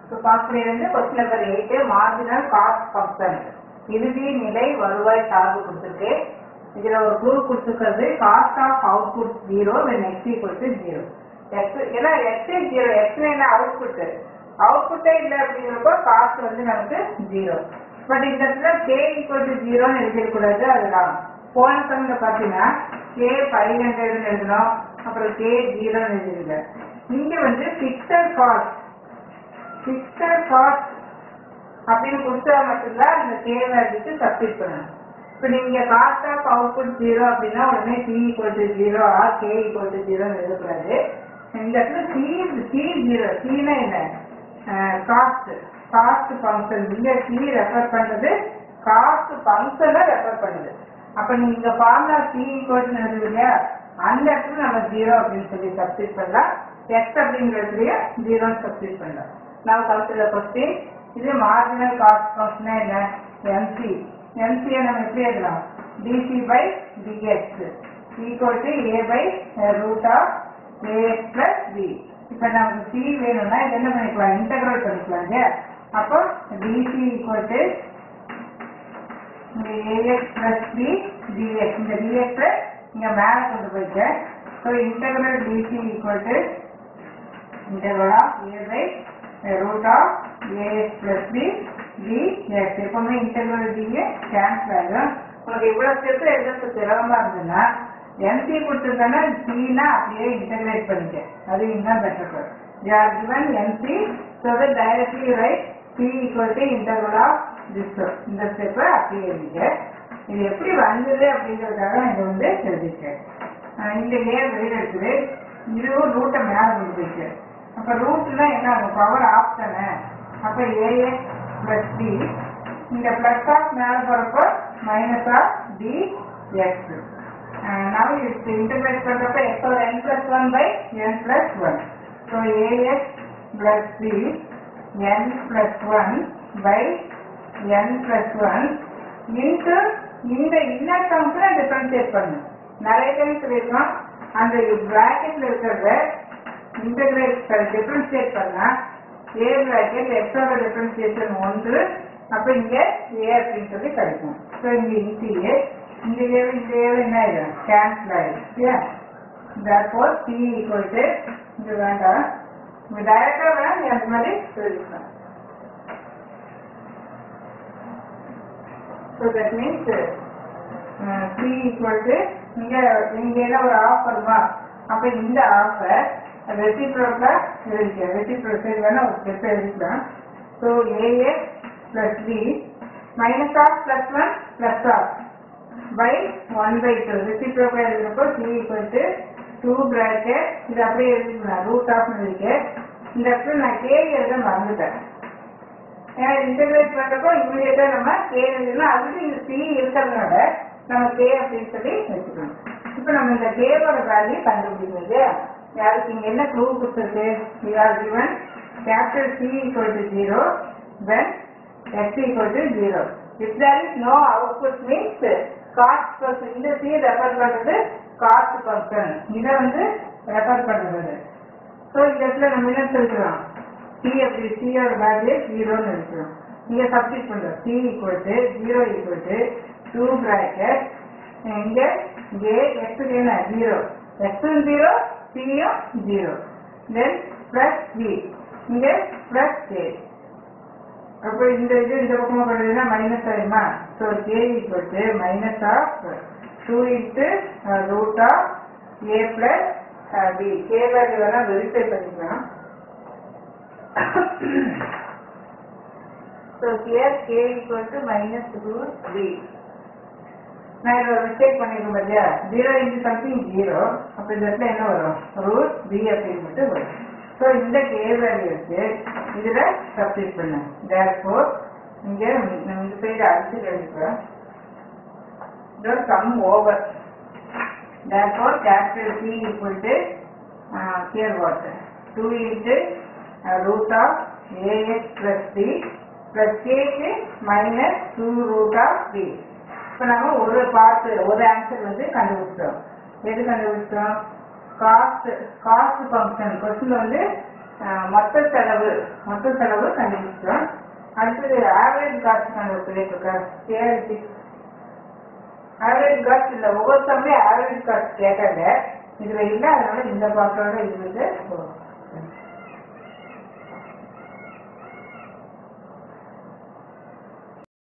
So பார்க்கக்கூடிய வந்து question number eight marginal cost function இறுதி நிலை வருவாய் சார்பு கொடுத்துருக்கு இதுல ஒரு குரூப் கொடுத்துருக்கிறது cost of output zero when x equal to zero x ஏன்னா எக்ஸ் ஜீரோ எக்ஸ் என்ன அவுட்புட் அவுட்புட்டே இல்லை அப்படிங்கிறப்போ காஸ்ட் வந்து நமக்கு ஜீரோ பட் இந்த இடத்துல கே ஈக்குவல் டு ஜீரோன்னு எழுதிடக்கூடாது அதுதான் போன சம்ல பார்த்தீங்கன்னா கே ஃபைவ் ஹண்ட்ரட்னு எழுதணும் அப்புறம் கே ஜீரோன்னு எழுதிருங்க இங்க வந்து பிக்சர் காஸ்ட் பிக்சர் காஸ்ட் அப்படின்னு கொடுத்தா மட்டும்தான் அந்த கே வேல்யூக்கு சப்ஸ்டிட் பண்ணணும் இப்போ நீங்க காஸ்ட் ஆஃப் அவுட்புட் ஜீரோ அப்படின்னா உடனே C equal to zero or K equal to zero எழுதக்கூடாது இந்த இடத்துல சி சி ஜீரோ சின்னா என்ன காஸ்ட் காஸ்ட் ஃபங்க்ஷன் இங்க சி ரெஃபர் பண்றது காஸ்ட் ஃபங்க்ஷனை ரெஃபர் பண்ணுது அப்ப நீங்க ஃபார்முலா சி ஈக்குவல் எழுதுது இல்லையா அந்த இடத்துல நம்ம ஜீரோ அப்படின்னு சொல்லி சப்ஸ்டிட் பண்ணலாம் எக்ஸ் அப்படிங்கிறதுலயே ஜீரோன்னு சப்ஸ்டிட் பண்ணலாம் now come to the question இது மார்ஜினல் காஸ்ட் ஃபங்க்ஷனா என்ன எம்சி எம்சியை நம்ம எப்படி எழுதலாம் DC by DX equal to A by root of AX plus B இப்போ நமக்கு சி வேணும்னா இது என்ன பண்ணிக்கலாம் இன்டகிரல் பண்ணிக்கலாம் இல்லையா அப்போ டிசி ஈக்குவல் டு இந்த ஏஎக்ஸ் பிளஸ் பி டிஎக்ஸ் இந்த டிஎக்ஸ் இங்க மேல கொண்டு போயிட்டேன் so integral DC equal to integral of a by uh, root of ax plus b dx எப்பவுமே integral d கேன்சல் ஆகும் உங்களுக்கு இவ்வளவு ஸ்டெப் எழுதுறது சிரமமா இருந்ததுன்னா mc கொடுத்துருந்தா cனா அப்படியே இன்டகிரேட் பண்ணிக்க அது இன்னும் better they are given mc so that directly you write c equal to integral of this இந்த ஸ்டெப் அப்படியே எழுதிக்க இது எப்படி வந்தது அப்படிங்கிறதுக்காக நான் இதை வந்து எழுதிட்டேன் அஹ் இந்த ஏ வெளியில இருக்குது இதுவும் ரூட்டை மேல கொண்டு போயிட்டு அப்ப ரூட்னா என்ன ஆகும் பவர் ஆஃப் தானே அப்ப ஏஎக்ஸ் பிளஸ் டி இந்த பிளஸ் ஆஃப் மேல போறப்போ minus of d x now இது இன்டகிரேட் பண்றப்ப x power n plus 1 by n plus 1 so ax plus b n plus 1 by n plus 1 into இந்த இன்னர் டேர்ம்ஸ்ல differentiate பண்ணணும் நிறைய டைம் சொல்லியிருக்கோம் அந்த பிராக்கெட்ல இருக்கிறத இன்டகிரேட் டிஃபரன்ஷியேட் பண்ணா ஏ பிராக்கெட் எக்ஸோட டிஃபரன்ஷியேஷன் ஒன்று அப்ப இங்க ஏ அப்படின்னு சொல்லி கிடைக்கும் ஸோ இங்க இன்டி ஏ இந்த ஏ இந்த ஏ என்ன ஆயிடும் கேன்சல் ஆயிடும் சரியா therefore c equal to இது வேண்டாம் இங்க டைரக்டா வேணா நீ அந்த மாதிரி எழுதிக்கலாம் so that means uh, c equal to இங்க இங்க என்ன ஒரு ஆஃப் வருமா அப்ப இந்த ஆஃபை ரெசிப்ரோக்கா எழுதிக்க ரெசிப்ரோக் வேணா ஒரு ஸ்டெப் எழுதிக்கலாம் so a x plus b minus of plus one plus of by one by two ரெசிப்ரோக்கா எழுதுறப்போ c equal to two bracket இது அப்படியே எழுதிக்கலாம் ரூட் ஆஃப் எழுதிக்க இந்த இடத்துல நான் கே எழுத மறந்துட்டேன் ஏன்னா இன்டகிரேட் பண்றப்போ இமீடியட்டா நம்ம கே எழுதணும் அதுக்கு இந்த சி இருக்கிறதுனால நம்ம கே அப்படின்னு சொல்லி வச்சுக்கணும் இப்போ நம்ம இந்த கேவோட வேல்யூ கண்டுபிடிக்கணும் இல்லையா யாருக்கு இங்க என்ன க்ளூ கொடுத்துருக்கு you are given capital c equal to zero then x equal to zero if there is no output means cost function இந்த சி ரெஃபர் பண்றது காஸ்ட் ஃபங்க்ஷன் இதை வந்து ரெஃபர் பண்றது ஸோ இந்த இடத்துல நம்ம என்ன சொல்லிக்கிறோம் சி அப்படி சியோட வேல்யூ ஜீரோன்னு இருக்கிறோம் இங்க சப்ஸ்டிட் பண்றோம் c equal to zero equal to two bracket இங்க ஏ எக்ஸ் என்ன ஜீரோ எக்ஸும் ஜீரோ சியும் ஜீரோ தென் பிளஸ் பி இங்க பிளஸ் கே அப்போ இந்த இது இந்த பக்கமா பண்ணுறதுன்னா மைனஸ் ஆயிருமா so k equal to minus of two into root of a plus b k value வேணா வெரிஃபை பண்ணிக்கலாம் So here k equal to minus root b. நான் இதில் ஒரு மிஸ்டேக் பண்ணிருக்கேன் பார்த்தியா ஜீரோ இன்ட்டு சம்திங் ஜீரோ அப்போ இந்த இடத்துல என்ன வரும் ரூட் பி அப்படின்னு மட்டும் வரும் ஸோ இந்த கே வேல்யூ இருக்கு இதில் சப்ஸ்டிட் பண்ணு தேர்ஃபோர் இங்கே நம்ம இந்த சைடு அடிச்சு எழுதிக்கிறோம் don't come over. Therefore, capital C equal to uh, here what? 2 into uh, root of ax plus b plus k க்கு minus 2 root of b. இப்போ நம்ம ஒரு பார்ட் ஒரு ஆன்சர் வந்து கண்டுபிடிச்சோம் எது கண்டுபிடிச்சோம் காஸ்ட் காஸ்ட் ஃபங்க்ஷன் கொஸ்டின் வந்து அஹ், மொத்த செலவு மொத்த செலவு கண்டுபிடிச்சோம் அடுத்தது ஆவரேஜ் காஸ்ட் நம்ம சொல்லிட்டு கேரிட்டி ஆவரேஜ் காஸ்ட் இல்லை ஒவ்வொரு சமயம் ஆவரேஜ் காஸ்ட் கேட்காங்க இதுல இல்லை அதனால இந்த பாட்டோட இது வந்து